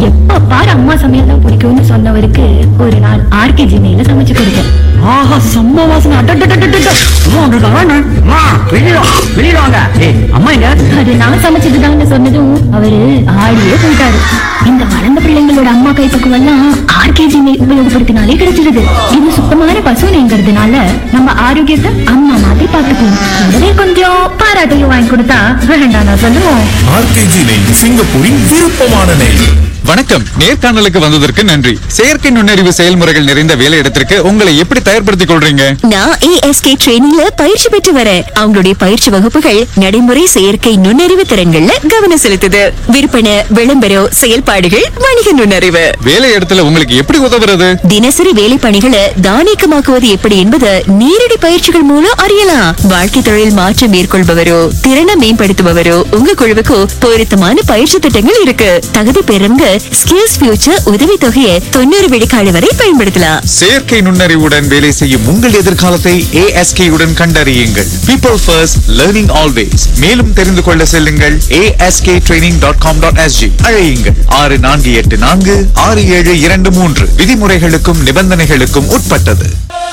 எப்ப பாரு அம்மா சமையல் தான் பிடிக்கும்னு சொன்னவருக்கு ஒரு நாள் ஆர்கே ஜிமையில சமைச்சு கொடுத்தேன் ஆஹா செம்ம வாசனை அட்டட்டட்டட்டட்ட. அம்மா, உங்களுக்கு அழகா? அம்மா, வெளியில வா, வெளியில வாங்க ஏய், அம்மா எங்க அது நான் சமைச்சதுதான்னு சொன்னதும் அவரு ஆடியே போயிட்டாரு இந்த வளர்ந்த பிள்ளைங்களோட அம்மா கைப்பக்குவம் எல்லாம் ஆர்கேஜி நெய் உபயோகப்படுத்தினாலே கிடைச்சிருது இது சுத்தமான பசு நெய்ங்கிறதுனால நம்ம ஆரோக்கியத்தை அம்மா மாதிரி பாத்துக்குவோம் கூடவே கொஞ்சம் பாராட்டையும் வாங்கி கொடுத்தா வேண்டாம் நான் சொல்லுவோம் ஆர்கேஜி நெய் சிங்கப்பூரின் விருப்பமான நெய் வணக்கம் நேர்காணலுக்கு வந்ததற்கு நன்றி செயற்கை நுண்ணறிவு செயல்முறைகள் நிறைந்த வேலையிடத்திற்கு உங்களை எப்படி தயார்படுத்திக் கொள்றீங்க நான் ஏஎஸ்கே ட்ரெயினிங்ல பயிற்சி பெற்று வரேன் அவங்களுடைய பயிற்சி வகுப்புகள் நடைமுறை செயற்கை நுண்ணறிவு திறன்கள்ல கவனம் செலுத்துது விற்பனை விளம்பரம் செயல்பாடுகள் வணிக நுண்ணறிவு வேலையிடத்துல உங்களுக்கு எப்படி உதவுறது தினசரி வேலை பணிகளை தானியக்கமாக்குவது எப்படி என்பது நேரடி பயிற்சிகள் மூலம் அறியலாம் வாழ்க்கை தொழில் மாற்றம் மேற்கொள்பவரோ திறனை மேம்படுத்துபவரோ உங்க குழுவுக்கு பொருத்தமான பயிற்சி திட்டங்கள் இருக்கு தகுதி பெறவங்க ஸ்கில்ஸ் ஃபியூச்சர் உதவி தொகையை தொண்ணூறு விழுக்காடு வரை பயன்படுத்தலாம் செயற்கை நுண்ணறிவுடன் வேலை செய்யும் உங்கள் எதிர்காலத்தை ASK உடன் கண்டறியுங்கள் பீப்பிள் ஃபர்ஸ்ட் லேர்னிங் ஆல்வேஸ் மேலும் தெரிந்து கொள்ள செல்லுங்கள் ASK training dot com dot SG அழையுங்கள் ஆறு நான்கு எட்டு நான்கு ஆறு ஏழு இரண்டு மூன்று விதிமுறைகளுக்கும் நிபந்தனைகளுக்கும் உட்பட்டது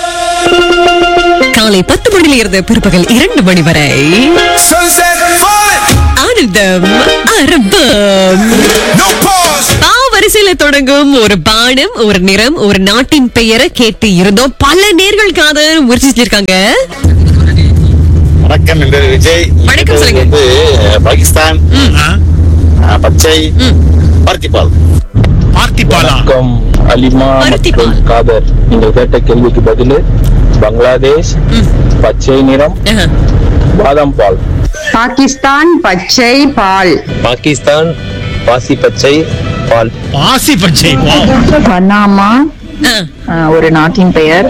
காலை பத்து மணியில இருந்து பிற்பகல் இரண்டு மணி வரை Sunset falling, ஆனந்தம் அரபம் no pause. பா வரிசையில தொடங்கும் ஒரு பானம் ஒரு நிறம் ஒரு நாட்டின் பெயரை கேட்டு இருந்தோம் பல நேர்களுக்காக முயற்சி செஞ்சிருக்காங்க வணக்கம் என் பேர் விஜய் வணக்கம், சொல்லுங்க. இது வந்து பாகிஸ்தான் ஆ, பச்சை பருத்திப்பால் பார்த்திபாலா வணக்கம் அலிமா பருத்திப்பால். மற்றும் காதர் நீங்கள் கேட்ட கேள்விக்கு பதில் பங்களாதேஷ் பச்சை நிறம் ஆஹா. பாதாம் பால் பாகிஸ்தான் பச்சை பால் பாகிஸ்தான் பாசி பச்சை பால் பாசி பச்சை வாவ். பனாமா ஆ. ஆஹ், ஒரு நாட்டின் பெயர்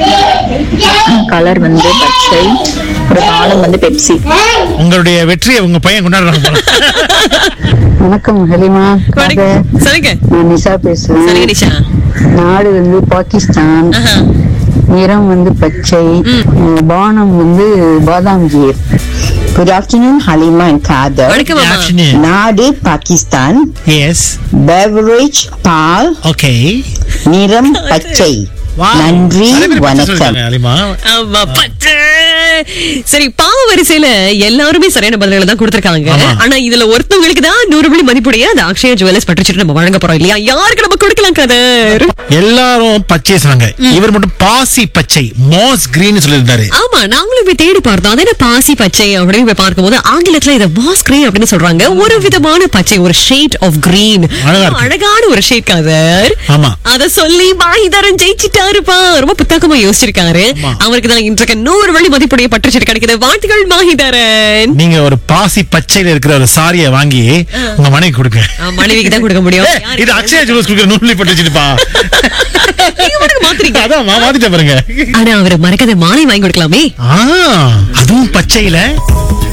கலர் வந்து பச்சை ஒரு பானம் வந்து பெப்சி உங்களுடைய வெற்றியை உங்க பையன் கொண்டாடுறாங்க போல. வணக்கம் ஹலிமா வணக்கம். சொல்லுங்க நான் நிஷா சொல்லுங்க பேசுறேன் நிஷா நாடு வந்து பாகிஸ்தான் ஆஹா. நிறம் வந்து பச்சை ஆஹ், பானம் வந்து badam kheer good afternoon Halima and Khader வணக்கம் அம்மா Afternoon. நாடு பாகிஸ்தான் Yes. பெவரேஜ் பால் Okay. நிறம் பச்சை Wow. நன்றி நிறைய பேர் பச்சை வணக்கம் சொல்லிட்டாங்க, அலிமா. ஆமா பச்சை சரி பாவ வரிசையில எல்லாருமே சரியான பதில்களை தான் கொடுத்திருக்காங்க ஆமா. ஆனா இதுல ஒருத்தவங்களுக்கு தான் நூறு புள்ளி மதிப்புடைய அந்த அக்ஷயா ஜுவல்லர்ஸ் பட்டுச்சிட்டு நம்ம வழங்க போறோம் இல்லையா யாருக்கு நம்ம கொடுக்கலாம் கதர் எல்லாரும் பச்சை சொன்னாங்க இவர் மட்டும் பாசி பச்சை மாஸ் கிரீன் சொல்லியிருந்தாரு ஆமா நாங்களும் போய் தேடி பார்த்தோம் அது என்ன பாசி பச்சை அப்படின்னு போய் பார்க்கும்போது ஆங்கிலத்துல இதை வாஸ் கிரீன் அப்படின்னு சொல்றாங்க ஒரு விதமான பச்சை ஒரு ஷேட் ஆஃப் கிரீன் அழகா இருக்கு. அழகான ஒரு ஷேட் கதர் ஆமா. அத சொல்லி மாஹிதரன் ஜெயிச்சிட்டாருப்பா ரொம்ப புத்தகமா யோசிச்சிருக்காரு ஆமா. அவருக்கு தான் இன்றைக்கு நூறு வழி மதிப்புடைய பட்டுச்சீட்டு கிடைக்குது வாழ்த்துக்கள் மாஹிதரன் நீங்க ஒரு பாசி பச்சையில இருக்கிற ஒரு சாரிய வாங்கி உங்க மனைவி கொடுங்க ஆ, மனைவிக்கு தான் கொடுக்க முடியும் ஏய், இது அக்ஷயா ஜுவல்ஸ் கொடுக்குற நூலி பட்டு வச்சுட்டுப்பா நீங்க மட்டும் மாத்துறீங்க அதான் மா- மாத்திட்டேன் பாருங்க ஆனா அவரு மறக்காத மாலை வாங்கி கொடுக்கலாமே ஆ, அதுவும் பச்சையில